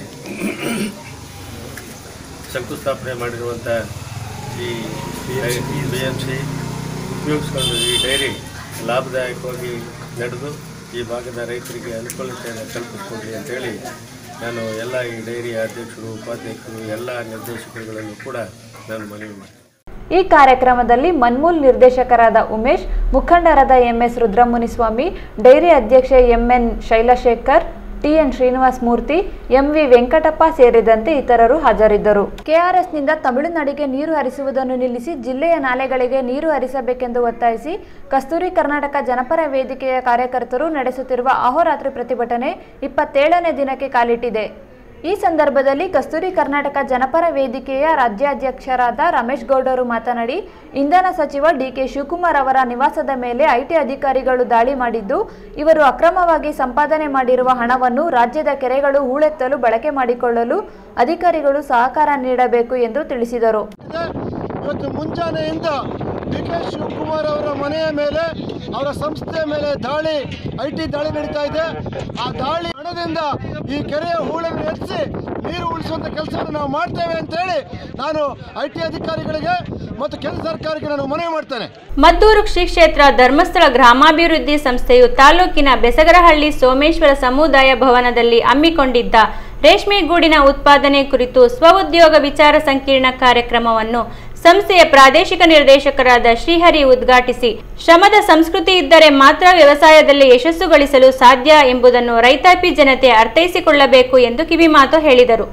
ಶಂಕುಸ್ಥಾಪನೆ ಮಾಡಿರುವಂಥ ಈ ಬಿ ಎಮ್ ಸಿ ಉಪಯೋಗಿಸ್ಕೊಂಡು ಈ ಡೈರಿ ಲಾಭದಾಯಕವಾಗಿ ನಡೆದು ಈ ಭಾಗದ ರೈತರಿಗೆ ಅನುಕೂಲತೆಯನ್ನು ಕಲ್ಪಿಸ್ಕೊಡ್ಲಿ ಅಂತೇಳಿ ನಾನು ಎಲ್ಲ ಈ ಡೈರಿಯ ಅಧ್ಯಕ್ಷರು ಉಪಾಧ್ಯಕ್ಷರು ಎಲ್ಲ ನಿರ್ದೇಶಕರುಗಳನ್ನು ಕೂಡ ನಾನು ಮನವಿ ಮಾಡ್ತೀನಿ ಈ ಕಾರ್ಯಕ್ರಮದಲ್ಲಿ ಮನ್ಮೂಲ್ ನಿರ್ದೇಶಕರಾದ ಉಮೇಶ್ ಮುಖಂಡರಾದ ಎಂಎಸ್ ರುದ್ರಮುನಿಸ್ವಾಮಿ ಡೈರಿ ಅಧ್ಯಕ್ಷೆ MN Shailashekar TN Srinivas Murthy MV Venkatappa ಸೇರಿದಂತೆ ಇತರರು ಹಾಜರಿದ್ದರು ಕೆಆರ್ಎಸ್ನಿಂದ ತಮಿಳುನಾಡಿಗೆ ನೀರು ಹರಿಸುವುದನ್ನು ನಿಲ್ಲಿಸಿ ಜಿಲ್ಲೆಯ ನಾಲೆಗಳಿಗೆ ನೀರು ಹರಿಸಬೇಕೆಂದು ಒತ್ತಾಯಿಸಿ ಕಸ್ತೂರಿ ಕರ್ನಾಟಕ ಜನಪರ ವೇದಿಕೆಯ ಕಾರ್ಯಕರ್ತರು ನಡೆಸುತ್ತಿರುವ ಅಹೋರಾತ್ರಿ ಪ್ರತಿಭಟನೆ ಇಪ್ಪತ್ತೇಳನೇ ದಿನಕ್ಕೆ ಕಾಲಿಟ್ಟಿದೆ ಈ ಸಂದರ್ಭದಲ್ಲಿ ಕಸ್ತೂರಿ ಕರ್ನಾಟಕ ಜನಪರ ವೇದಿಕೆಯ ರಾಜ್ಯಾಧ್ಯಕ್ಷರಾದ ರಮೇಶ್ ಗೌಡರು ಮಾತನಾಡಿ ಇಂಧನ ಸಚಿವ ಡಿಕೆ ಶಿವಕುಮಾರ್ ಅವರ ನಿವಾಸದ ಮೇಲೆ ಐಟಿ ಅಧಿಕಾರಿಗಳು ದಾಳಿ ಮಾಡಿದ್ದು ಇವರು ಅಕ್ರಮವಾಗಿ ಸಂಪಾದನೆ ಮಾಡಿರುವ ಹಣವನ್ನು ರಾಜ್ಯದ ಕೆರೆಗಳು ಹೂಳೆತ್ತಲು ಬಳಕೆ ಮಾಡಿಕೊಳ್ಳಲು ಅಧಿಕಾರಿಗಳು ಸಹಕಾರ ನೀಡಬೇಕು ಎಂದು ತಿಳಿಸಿದರು ಇವತ್ತು ಮುಂಜಾನೆಯಿಂದ ಡಿ ಕೆ ಶಿವಕುಮಾರ್ ಅವರ ಮನೆಯ ಮೇಲೆ ಅವರ ಸಂಸ್ಥೆಯ ಮೇಲೆ ದಾಳಿ ಐ ಟಿ ದಾಳಿ ನಡೀತಾ ಇದೆ ಆ ದಾಳಿ ಹಣದಿಂದ ಈ ಕೆರೆಯ ಹೂಳನ್ನು ಹೆಚ್ಚಿ ನೀರು ಉಳಿಸುವಂತ ಕೆಲಸವನ್ನು ನಾವು ಮಾಡ್ತೇವೆ ಅಂತೇಳಿ ನಾನು ಐ ಟಿ ಅಧಿಕಾರಿಗಳಿಗೆ ಮತ್ತು ಕೇಂದ್ರ ಸರ್ಕಾರಕ್ಕೆ ನಾನು ಮನವಿ ಮಾಡ್ತೇನೆ ಮದ್ದೂರು ಶ್ರೀ ಕ್ಷೇತ್ರ ಧರ್ಮಸ್ಥಳ ಗ್ರಾಮಾಭಿವೃದ್ಧಿ ಸಂಸ್ಥೆಯು ತಾಲೂಕಿನ ಬೆಸಗರಹಳ್ಳಿ ಸೋಮೇಶ್ವರ ಸಮುದಾಯ ಭವನದಲ್ಲಿ ಹಮ್ಮಿಕೊಂಡಿದ್ದ ರೇಷ್ಮೆ ಗೂಡಿನ ಉತ್ಪಾದನೆ ಕುರಿತು ಸ್ವಉದ್ಯೋಗ ವಿಚಾರ ಸಂಕಿರಣ ಕಾರ್ಯಕ್ರಮವನ್ನು ಸಂಸ್ಥೆಯ ಪ್ರಾದೇಶಿಕ ನಿರ್ದೇಶಕರಾದ ಶ್ರೀಹರಿ ಉದ್ಘಾಟಿಸಿ ಶ್ರಮದ ಸಂಸ್ಕೃತಿ ಇದ್ದರೆ ಮಾತ್ರ ವ್ಯವಸಾಯದಲ್ಲಿ ಯಶಸ್ಸು ಗಳಿಸಲು ಸಾಧ್ಯ ಎಂಬುದನ್ನು ರೈತಾಪಿ ಜನತೆ ಅರ್ಥೈಸಿಕೊಳ್ಳಬೇಕು ಎಂದು ಕಿವಿಮಾತು ಹೇಳಿದರು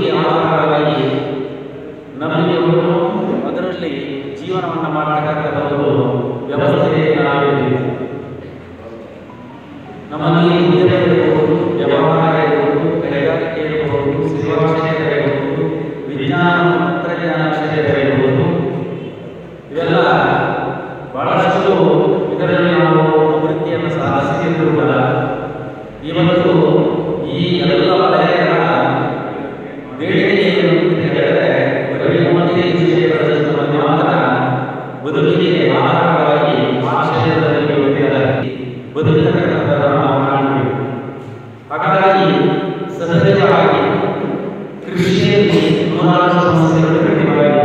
ನಮಗೆ ಅದರಲ್ಲಿ ಜೀವನವನ್ನು ಮಾಡತಕ್ಕಂಥ ಒಂದು ವ್ಯವಸ್ಥೆಯನ್ನು ನಾವಿದ್ದೀವಿ ನಮ್ಮಲ್ಲಿ ಉದ್ಯಮ ಇರಬಹುದು ವ್ಯವಹಾರ ಇರಬಹುದು ಕೈಗಾರಿಕೆ ಇರಬಹುದು ಸೇವಾ ಕ್ಷೇತ್ರ ಇರಬಹುದು ವಿಜ್ಞಾನ ತಂತ್ರಜ್ಞಾನ ಕ್ಷೇತ್ರ ಇರಬಹುದು ಇವೆಲ್ಲ ಬಹಳಷ್ಟು ಇದರಲ್ಲಿ ನಾವು ಅಭಿವೃದ್ಧಿಯನ್ನು ಸಾಧಿಸಿದ್ರು ಕೂಡ ಇವತ್ತು ಈ ಎಲ್ಲ ವಲಯಗಳ ಬೇಡಿಕೆ ಏನು ಅಂತ ಹೇಳಿದ್ರೆ ಬರೀ ಮೂವತ್ತೈದು ವಿಷಯಗಳನ್ನು ಮಾತ್ರ ಬದುಕಿಗೆ ಆಧಾರವಾಗಿ ಆ ಕ್ಷೇತ್ರದಲ್ಲಿ ಇವತ್ತಿನ ಬದುಕತಕ್ಕಂಥದ್ದನ್ನು ನಾವು ಕಾಣ್ತೀವಿ ಹಾಗಾಗಿ ಸಹಜವಾಗಿ ಕೃಷಿಯಲ್ಲಿ ನೂರಾರು ಸಮಸ್ಯೆಗಳು ಕಡಿಮೆಯಾಗಿವೆ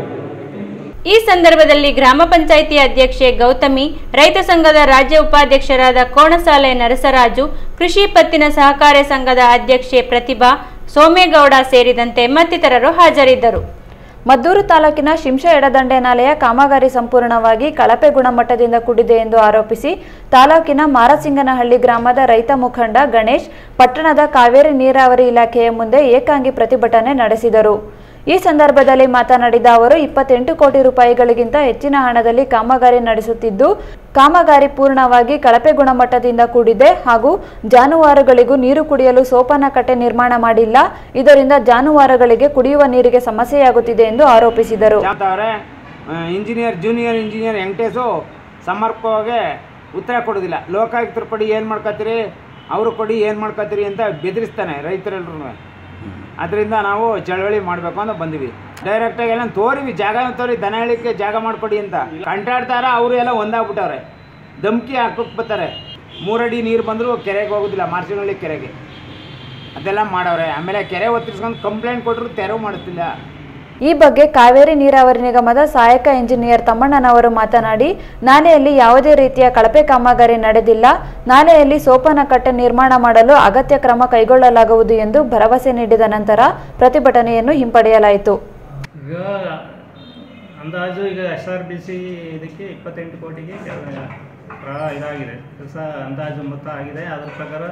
ಈ ಸಂದರ್ಭದಲ್ಲಿ ಗ್ರಾಮ ಪಂಚಾಯಿತಿ ಅಧ್ಯಕ್ಷೆ ಗೌತಮಿ ರೈತ ಸಂಘದ ರಾಜ್ಯ ಉಪಾಧ್ಯಕ್ಷರಾದ ಕೋಣಸಾಲೆ ನರಸರಾಜು ಕೃಷಿ ಪತ್ತಿನ ಸಹಕಾರ ಸಂಘದ ಅಧ್ಯಕ್ಷೆ ಪ್ರತಿಭಾ ಸೋಮೇಗೌಡ ಸೇರಿದಂತೆ ಮತ್ತಿತರರು ಹಾಜರಿದ್ದರು ಮದ್ದೂರು ತಾಲೂಕಿನ ಶಿಂಷ ಎಡದಂಡೆ ನಾಲೆಯ ಕಾಮಗಾರಿ ಸಂಪೂರ್ಣವಾಗಿ ಕಳಪೆ ಗುಣಮಟ್ಟದಿಂದ ಕೂಡಿದೆ ಎಂದು ಆರೋಪಿಸಿ ತಾಲೂಕಿನ ಮಾರಸಿಂಗನಹಳ್ಳಿ ಗ್ರಾಮದ ರೈತ ಮುಖಂಡ ಗಣೇಶ್ ಪಟ್ಟಣದ ಕಾವೇರಿ ನೀರಾವರಿ ಇಲಾಖೆಯ ಮುಂದೆ ಏಕಾಂಗಿ ಪ್ರತಿಭಟನೆ ನಡೆಸಿದರು ಈ ಸಂದರ್ಭದಲ್ಲಿ ಮಾತನಾಡಿದ ಅವರು ಇಪ್ಪತ್ತೆಂಟು ಕೋಟಿ ರೂಪಾಯಿಗಳಿಗಿಂತ ಹೆಚ್ಚಿನ ಹಣದಲ್ಲಿ ಕಾಮಗಾರಿ ನಡೆಸುತ್ತಿದ್ದು ಕಾಮಗಾರಿ ಪೂರ್ಣವಾಗಿ ಕಳಪೆ ಗುಣಮಟ್ಟದಿಂದ ಕೂಡಿದೆ ಹಾಗೂ ಜಾನುವಾರುಗಳಿಗೂ ನೀರು ಕುಡಿಯಲು ಸೋಪಾನ ಕಟ್ಟೆ ನಿರ್ಮಾಣ ಮಾಡಿಲ್ಲ ಇದರಿಂದ ಜಾನುವಾರುಗಳಿಗೆ ಕುಡಿಯುವ ನೀರಿಗೆ ಸಮಸ್ಯೆಯಾಗುತ್ತಿದೆ ಎಂದು ಆರೋಪಿಸಿದರು ಅವ್ರೆ ಇಂಜಿನಿಯರ್ ಜೂನಿಯರ್ ಇಂಜಿನಿಯರ್ ವೆಂಕಟೇಶು ಸಮರ್ಪಕವಾಗಿ ಉತ್ತರ ಕೊಡೋದಿಲ್ಲ ಲೋಕಾಯುಕ್ತರ ಪಡಿ ಏನು ಮಾಡ್ಕೊತೀರಿ ಅವರು ಕೊಡಿ ಏನು ಮಾಡ್ಕೊತೀರಿ ಅಂತ ಬೆದರಿಸ್ತಾನೆ ರೈತರೆಲ್ಲರೂ ಅದರಿಂದ ನಾವು ಚಳವಳಿ ಮಾಡಬೇಕು ಅಂತ ಬಂದಿವಿ ಡೈರೆಕ್ಟಾಗಿ ಎಲ್ಲ ತೋರಿವಿ ಜಾಗ ತೋರಿ ದನ ಹೇಳಿಕೆ ಜಾಗ ಮಾಡಿಕೊಡಿ ಅಂತ ಕಂಟಾಡ್ತಾರ ಅವರು ಎಲ್ಲ ಒಂದಾಗ್ಬಿಟ್ಟವ್ರೆ ಧಮ್ಕಿ ಹಾಕೋಕೆ ಬರ್ತಾರೆ ಮೂರಡಿ ನೀರು ಬಂದರೂ ಕೆರೆಗೆ ಹೋಗೋದಿಲ್ಲ ಮಾರ್ಸಿನಹಳ್ಳಿ ಕೆರೆಗೆ ಅದೆಲ್ಲ ಮಾಡವ್ರೆ ಆಮೇಲೆ ಕೆರೆ ಒತ್ತಿಸ್ಕೊಂಡು ಕಂಪ್ಲೇಂಟ್ ಕೊಟ್ಟರು ತೆರವು ಮಾಡುತ್ತಿಲ್ಲ ಈ ಬಗ್ಗೆ ಕಾವೇರಿ ನೀರಾವರಿ ನಿಗಮದ ಸಹಾಯಕ ಇಂಜಿನಿಯರ್ ತಮ್ಮಣ್ಣನವರು ಮಾತನಾಡಿ ನಾಲೆಯಲ್ಲಿ ಯಾವುದೇ ರೀತಿಯ ಕಳಪೆ ಕಾಮಗಾರಿ ನಡೆದಿಲ್ಲ ನಾಲೆಯಲ್ಲಿ ಸೋಪಾನ ಕಟ್ಟೆ ನಿರ್ಮಾಣ ಮಾಡಲು ಅಗತ್ಯ ಕ್ರಮ ಕೈಗೊಳ್ಳಲಾಗುವುದು ಎಂದು ಭರವಸೆ ನೀಡಿದ ನಂತರ ಪ್ರತಿಭಟನೆಯನ್ನು ಹಿಂಪಡೆಯಲಾಯಿತು ಈಗ ಅಂದಾಜು ಈಗ ಎಸ್ ಆರ್ ಬಿ ಸಿ ಇದಕ್ಕೆ ಇಪ್ಪತ್ತೆಂಟು ಕೋಟಿಗೆ ಕೆಲ- ಪ್ರ- ಇದಾಗಿದೆ ಕೆಲಸ ಅಂದಾಜು ಮೊತ್ತ ಆಗಿದೆ ಅದರ ಪ್ರಕಾರ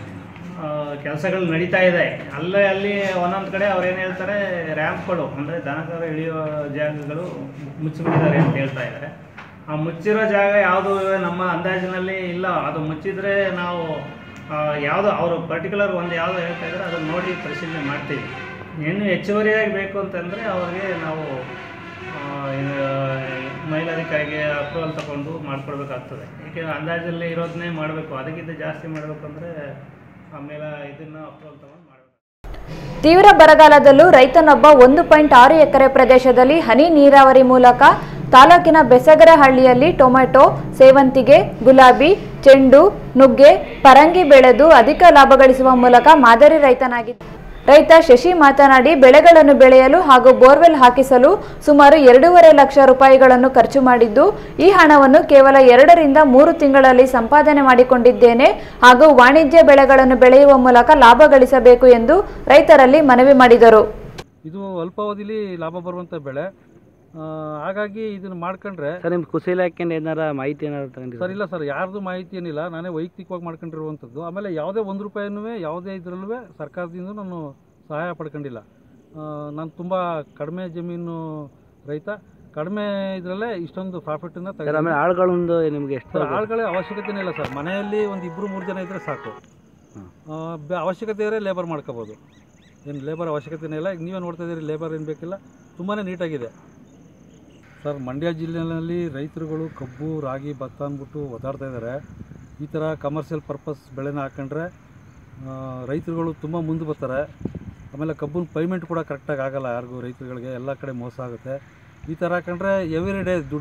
ಕೆಲಸಗಳು ನಡೀತಾ ಇದೆ ಅಲ್ಲೇ ಅಲ್ಲಿ ಒಂದೊಂದು ಕಡೆ ಅವ್ರು ಏನು ಹೇಳ್ತಾರೆ ರ್ಯಾಂಪ್ಗಳು ಅಂದರೆ ದನಕರ ಇಳಿಯುವ ಜಾಗಗಳು ಮುಚ್ಚಿಬಿಟ್ಟಿದ್ದಾರೆ ಅಂತ ಹೇಳ್ತಾ ಇದ್ದಾರೆ ಆ ಮುಚ್ಚಿರೋ ಜಾಗ ಯಾವುದು ನಮ್ಮ ಅಂದಾಜಿನಲ್ಲಿ ಇಲ್ಲ ಅದು ಮುಚ್ಚಿದ್ರೆ ನಾವು ಯಾವುದು ಅವರು ಪರ್ಟಿಕ್ಯುಲರ್ ಒಂದು ಯಾವುದು ಹೇಳ್ತಾ ಇದ್ದಾರೆ ಅದನ್ನು ನೋಡಿ ಪರಿಶೀಲನೆ ಮಾಡ್ತೀವಿ ಇನ್ನು ಹೆಚ್ಚುವರಿಯಾಗಿ ಬೇಕು ಅಂತಂದರೆ ಅವ್ರಿಗೆ ನಾವು ಆ, ಇದು, ಮೇಲಧಿಕಾರಿಗೆ ಅಪ್ರೂವಲ್ ತಗೊಂಡು ಮಾಡ್ಕೊಡ್ಬೇಕಾಗ್ತದೆ ಏಕೆಂದರೆ ಅಂದಾಜಲ್ಲಿ ಇರೋದನ್ನೇ ಮಾಡಬೇಕು ಅದಕ್ಕಿಂತ ಜಾಸ್ತಿ ಮಾಡಬೇಕು ಅಂದರೆ ಆಮೇಲೆ ಇದನ್ನು ಅಪ್ರೂವಲ್ ತಗೊಂಡು ಮಾಡಬೇಕು ತೀವ್ರ ಬರಗಾಲದಲ್ಲೂ ರೈತನೊಬ್ಬ ಒಂದು ಪಾಯಿಂಟ್ ಆರು ಎಕರೆ ಪ್ರದೇಶದಲ್ಲಿ ಹನಿ ನೀರಾವರಿ ಮೂಲಕ ತಾಲೂಕಿನ ಬೆಸಗರಹಳ್ಳಿಯಲ್ಲಿ ಟೊಮೆಟೊ ಸೇವಂತಿಗೆ ಗುಲಾಬಿ ಚೆಂಡು ನುಗ್ಗೆ ಪರಂಗಿ ಬೆಳೆದು ಅಧಿಕ ಲಾಭ ಗಳಿಸುವ ಮೂಲಕ ಮಾದರಿ ರೈತನಾಗಿದ್ದ ರೈತ ಶಶಿ ಮಾತನಾಡಿ ಬೆಳೆಗಳನ್ನು ಬೆಳೆಯಲು ಹಾಗೂ ಬೋರ್ವೆಲ್ ಹಾಕಿಸಲು ಸುಮಾರು ಎರಡೂವರೆ ಲಕ್ಷ ರೂಪಾಯಿಗಳನ್ನು ಖರ್ಚು ಮಾಡಿದ್ದು ಈ ಹಣವನ್ನು ಕೇವಲ ಎರಡರಿಂದ ಮೂರು ತಿಂಗಳಲ್ಲಿ ಸಂಪಾದನೆ ಮಾಡಿಕೊಂಡಿದ್ದೇನೆ ಹಾಗೂ ವಾಣಿಜ್ಯ ಬೆಳೆಗಳನ್ನು ಬೆಳೆಯುವ ಮೂಲಕ ಲಾಭ ಗಳಿಸಬೇಕು ಎಂದು ರೈತರಲ್ಲಿ ಮನವಿ ಮಾಡಿದರು ಇದು ಅಲ್ಪಾವಧಿಲಿ ಲಾಭ ಬರುವಂಥ ಬೆಳೆ ಆ, ಹಾಗಾಗಿ ಇದನ್ನು ಮಾಡ್ಕೊಂಡ್ರೆ ಸರ್ ನಿಮ್ಮ ಕೃಷಿ ಇಲಾಖೆಯಿಂದ ಏನಾರ ಮಾಹಿತಿ ಏನಾರು ತಗೊಂಡಿದ್ದೀರಾ ಸರ್ ಇಲ್ಲ ಸರ್ ಯಾರ್ದು ಮಾಹಿತಿ ಏನಿಲ್ಲ ನಾನೇ ವೈಯಕ್ತಿಕವಾಗಿ ಮಾಡ್ಕೊಂಡಿರುವಂಥದ್ದು ಆಮೇಲೆ ಯಾವುದೇ ಒಂದು ರೂಪಾಯಿನೂ ಯಾವುದೇ ಇದರಲ್ಲೂ ಸರ್ಕಾರದಿಂದ ನಾನು ಸಹಾಯ ಪಡ್ಕೊಂಡಿಲ್ಲ ಆ, ನಾನು ತುಂಬ ಕಡಿಮೆ ಜಮೀನು ರೈತ ಕಡಿಮೆ ಇದರಲ್ಲೇ ಇಷ್ಟೊಂದು ಪ್ರಾಫಿಟನ್ನು ಸರ್ ಆಮೇಲೆ ಆಳುಗಳೊಂದು ನಿಮಗೆ ಎಷ್ಟು ಸರ್ ಆಳುಗಳ ಅವಶ್ಯಕತೆನೇ ಇಲ್ಲ ಸರ್ ಮನೆಯಲ್ಲಿ ಒಂದು ಇಬ್ಬರು ಮೂರು ಜನ ಇದ್ದರೆ ಸಾಕು ಆ, ಬೆ- ಅವಶ್ಯಕತೆ ಇದ್ದರೆ ಲೇಬರ್ ಮಾಡ್ಕೋಬೋದು ಏನು ಲೇಬರ್ ಅವಶ್ಯಕತೆನೇ ಇಲ್ಲ ಈಗ ನೀವೇ ನೋಡ್ತಾ ಇದ್ದೀರಿ ಲೇಬರ್ ಏನು ಬೇಕಿಲ್ಲ ತುಂಬಾ ನೀಟಾಗಿದೆ ಸರ್ ಮಂಡ್ಯ ಜಿಲ್ಲೆಯಲ್ಲಿ ರೈತರುಗಳು ಕಬ್ಬು ರಾಗಿ ಭತ್ತ ಅಂದ್ಬಿಟ್ಟು ಒದಾಡ್ತಾ ಇದ್ದಾರೆ ಈ ಥರ ಕಮರ್ಷಿಯಲ್ ಪರ್ಪಸ್ ಬೆಳೆನ ಹಾಕೊಂಡ್ರೆ ಆ, ರೈತರುಗಳು ತುಂಬ ಮುಂದೆ ಬರ್ತಾರೆ ಆಮೇಲೆ ಕಬ್ಬನ ಪೇಮೆಂಟ್ ಕೂಡ ಕರೆಕ್ಟಾಗಿ ಆಗಲ್ಲ ಯಾರಿಗೂ ರೈತರುಗಳಿಗೆ ಎಲ್ಲ ಕಡೆ ಮೋಸ ಆಗುತ್ತೆ ಈ ಥರ ಹಾಕೊಂಡ್ರೆ ಎವ್ರಿ ಡೇ ದುಡ್ಡು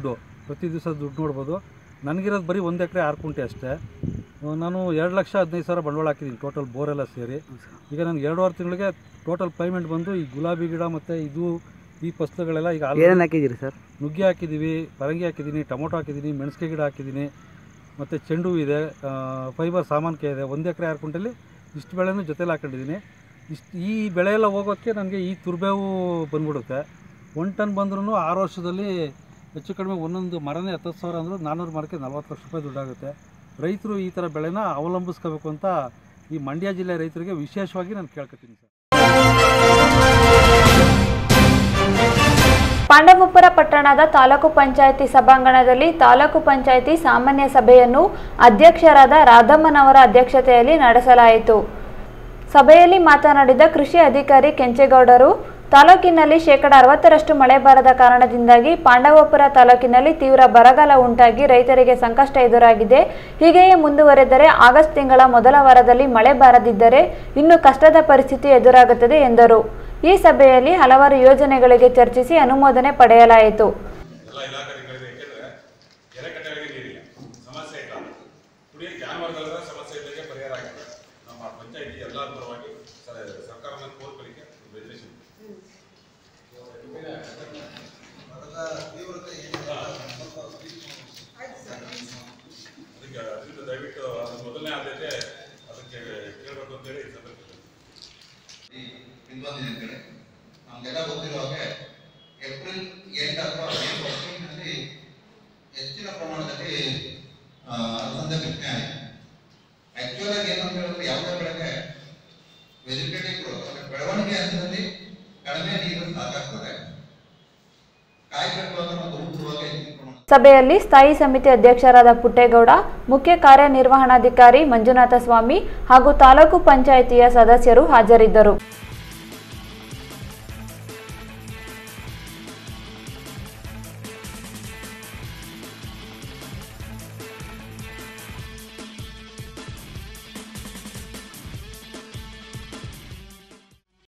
ಪ್ರತಿ ದಿವಸ ದುಡ್ಡು ನೋಡ್ಬೋದು ನನಗಿರೋದು ಬರೀ ಒಂದು ಎಕರೆ ಆರು ಕುಂಟೆ ಅಷ್ಟೇ ಆ, ನಾನು ಎರಡು ಲಕ್ಷ ಹದಿನೈದು ಸಾವಿರ ಬಂಡವಾಳ ಹಾಕಿದ್ದೀನಿ ಟೋಟಲ್ ಬೋರೆಲ್ಲ ಸೇರಿ ಈಗ ನನಗೆ ಎರಡೂವರೆ ತಿಂಗಳಿಗೆ ಟೋಟಲ್ ಪೇಮೆಂಟ್ ಬಂದು ಈ ಗುಲಾಬಿ ಗಿಡ ಮತ್ತು ಇದು ಈ ಫಸಲುಗಳೆಲ್ಲ ಈಗ already ಏನೇನು ಹಾಕಿದ್ದೀರಿ ಸರ್ ನುಗ್ಗೆ ಹಾಕಿದ್ದೀವಿ ಪರಂಗಿ ಹಾಕಿದ್ದೀನಿ ಟೊಮೊಟೊ ಹಾಕಿದ್ದೀನಿ ಮೆಣಸಿಗೆ ಗಿಡ ಹಾಕಿದ್ದೀನಿ ಮತ್ತು ಚೆಂಡು ಹೂ ಇದೆ ಆ, ಫೈಬರ್ ಸಾಮಾನಿಕೆ ಇದೆ ಒಂದು ಎಕರೆ ಆರು ಕುಂಟಲ್ಲಿ ಇಷ್ಟು ಬೆಳೆನೂ ಜೊತೆಲಿ ಹಾಕೊಂಡಿದ್ದೀನಿ ಇಷ್ಟು ಈ ಬೆಳೆ ಎಲ್ಲ ಹೋಗೋಕ್ಕೆ ನನಗೆ ಈ ತುರ್ಬೇವು ಬಂದ್ಬಿಡುತ್ತೆ ಒನ್ ಟನ್ ಬಂದ್ರೂ ಆರು ವರ್ಷದಲ್ಲಿ ಹೆಚ್ಚು ಕಡಿಮೆ ಒಂದೊಂದು ಮರನೇ ಹತ್ತತ್ತು ಸಾವಿರ ಅಂದರೂ ನಾನ್ನೂರು ಮರಕ್ಕೆ ನಲ್ವತ್ತು ಲಕ್ಷ ರೂಪಾಯಿ ದುಡ್ಡಾಗುತ್ತೆ ರೈತರು ಈ ಥರ ಬೆಳೆನ ಅವಲಂಬಿಸ್ಕೋಬೇಕು ಅಂತ ಈ ಮಂಡ್ಯ ಜಿಲ್ಲೆ ರೈತರಿಗೆ ವಿಶೇಷವಾಗಿ ನಾನು ಕೇಳ್ಕೊತೀನಿ ಸರ್ ಪಾಂಡವಪುರ ಪಟ್ಟಣದ ತಾಲೂಕು ಪಂಚಾಯಿತಿ ಸಭಾಂಗಣದಲ್ಲಿ ತಾಲೂಕು ಪಂಚಾಯಿತಿ ಸಾಮಾನ್ಯ ಸಭೆಯನ್ನು ಅಧ್ಯಕ್ಷರಾದ ರಾಧಮ್ಮನವರ ಅಧ್ಯಕ್ಷತೆಯಲ್ಲಿ ನಡೆಸಲಾಯಿತು ಸಭೆಯಲ್ಲಿ ಮಾತನಾಡಿದ ಕೃಷಿ ಅಧಿಕಾರಿ ಕೆಂಚೇಗೌಡರು ತಾಲೂಕಿನಲ್ಲಿ ಶೇಕಡ ಅರವತ್ತರಷ್ಟು ಮಳೆ ಬಾರದ ಕಾರಣದಿಂದಾಗಿ ಪಾಂಡವಪುರ ತಾಲೂಕಿನಲ್ಲಿ ತೀವ್ರ ಬರಗಾಲ ಉಂಟಾಗಿ ರೈತರಿಗೆ ಸಂಕಷ್ಟ ಎದುರಾಗಿದೆ ಹೀಗೆಯೇ ಮುಂದುವರೆದರೆ ಆಗಸ್ಟ್ ತಿಂಗಳ ಮೊದಲ ವಾರದಲ್ಲಿ ಮಳೆ ಬಾರದಿದ್ದರೆ ಇನ್ನು ಕಷ್ಟದ ಪರಿಸ್ಥಿತಿ ಎದುರಾಗುತ್ತದೆ ಎಂದರು ಈ ಸಭೆಯಲ್ಲಿ ಹಲವಾರು ಯೋಜನೆಗಳಿಗೆ ಚರ್ಚಿಸಿ ಅನುಮೋದನೆ ಪಡೆಯಲಾಯಿತು ಎಲ್ಲ ಇಲಾಖೆಗಳಿಗೆ ಏಕೆಂದ್ರೆ ಕೆರೆಕಟ್ಟೆಗಳಿಗೆ ನೀರಿಲ್ಲ ಸಮಸ್ಯೆ ಇಲ್ಲ ಕುಡಿಯ ಜಾನುವಾರುಗಳ ಸಮಸ್ಯೆ ಇದ್ದಾಗ ಪರಿಹಾರ ಆಗುತ್ತೆ ನಮ್ಮ ಪಂಚಾಯತಿ ಎಲ್ಲ ಪರವಾಗಿ ಸ- ಸರ್ಕಾರವನ್ನು ಕೋರ್ಕೊಳ್ಳಿಕ್ಕೆ ಬೆದರಿಸಿದ್ವಿ ಅದಕ್ಕೆ ಅದರಿಂದ ದಯವಿಟ್ಟು ಅದು ಮೊದಲನೇ ಆದ್ಯತೆ ಅದಕ್ಕೆ ಕೇಳಬೇಕು ಅಂತೇಳಿ ಈ ಸಂದರ್ಭದಲ್ಲಿ ಇನ್ನೊಂದಿನ ಕಡೆ ನಮಗೆಲ್ಲ ಗೊತ್ತಿರೋ ಹಾಗೆ ಏಪ್ರಿಲ್ ಎಂಡ್ ಅಥವಾ ಮೇ ಫಸ್ಟಿನಲ್ಲಿ ಹೆಚ್ಚಿನ ಪ್ರಮಾಣದಲ್ಲಿ ಆ, ಅಲಸಂದೆ ಬಿತ್ತನೆ ಆಗಿದೆ ಆಕ್ಚುಲ್ ಆಗಿ ಏನಂತ ಹೇಳಿದ್ರೆ ಯಾವುದೇ ಬೆಳೆಗೆ ವೆಜಿಟೇಟಿವ್ ಗ್ರೋತ್ ಅಂದ್ರೆ ಬೆಳವಣಿಗೆ ಹಂತದಲ್ಲಿ ಕಡಿಮೆ ನೀರು ಸಾಕಾಗ್ತದೆ ಕಾಯಿ ಕಟ್ಟುವಾಗ ಮತ್ತು ಹೂ ಬಿಡುವಾಗ ಹೆಚ್ಚಿನ ಪ್ರಮಾಣ ಸಭೆಯಲ್ಲಿ ಸ್ಥಾಯಿ ಸಮಿತಿ ಅಧ್ಯಕ್ಷರಾದ ಪುಟ್ಟೇಗೌಡ ಮುಖ್ಯ ಕಾರ್ಯನಿರ್ವಹಣಾಧಿಕಾರಿ ಮಂಜುನಾಥ ಸ್ವಾಮಿ ಹಾಗೂ ತಾಲೂಕು ಪಂಚಾಯಿತಿಯ ಸದಸ್ಯರು ಹಾಜರಿದ್ದರು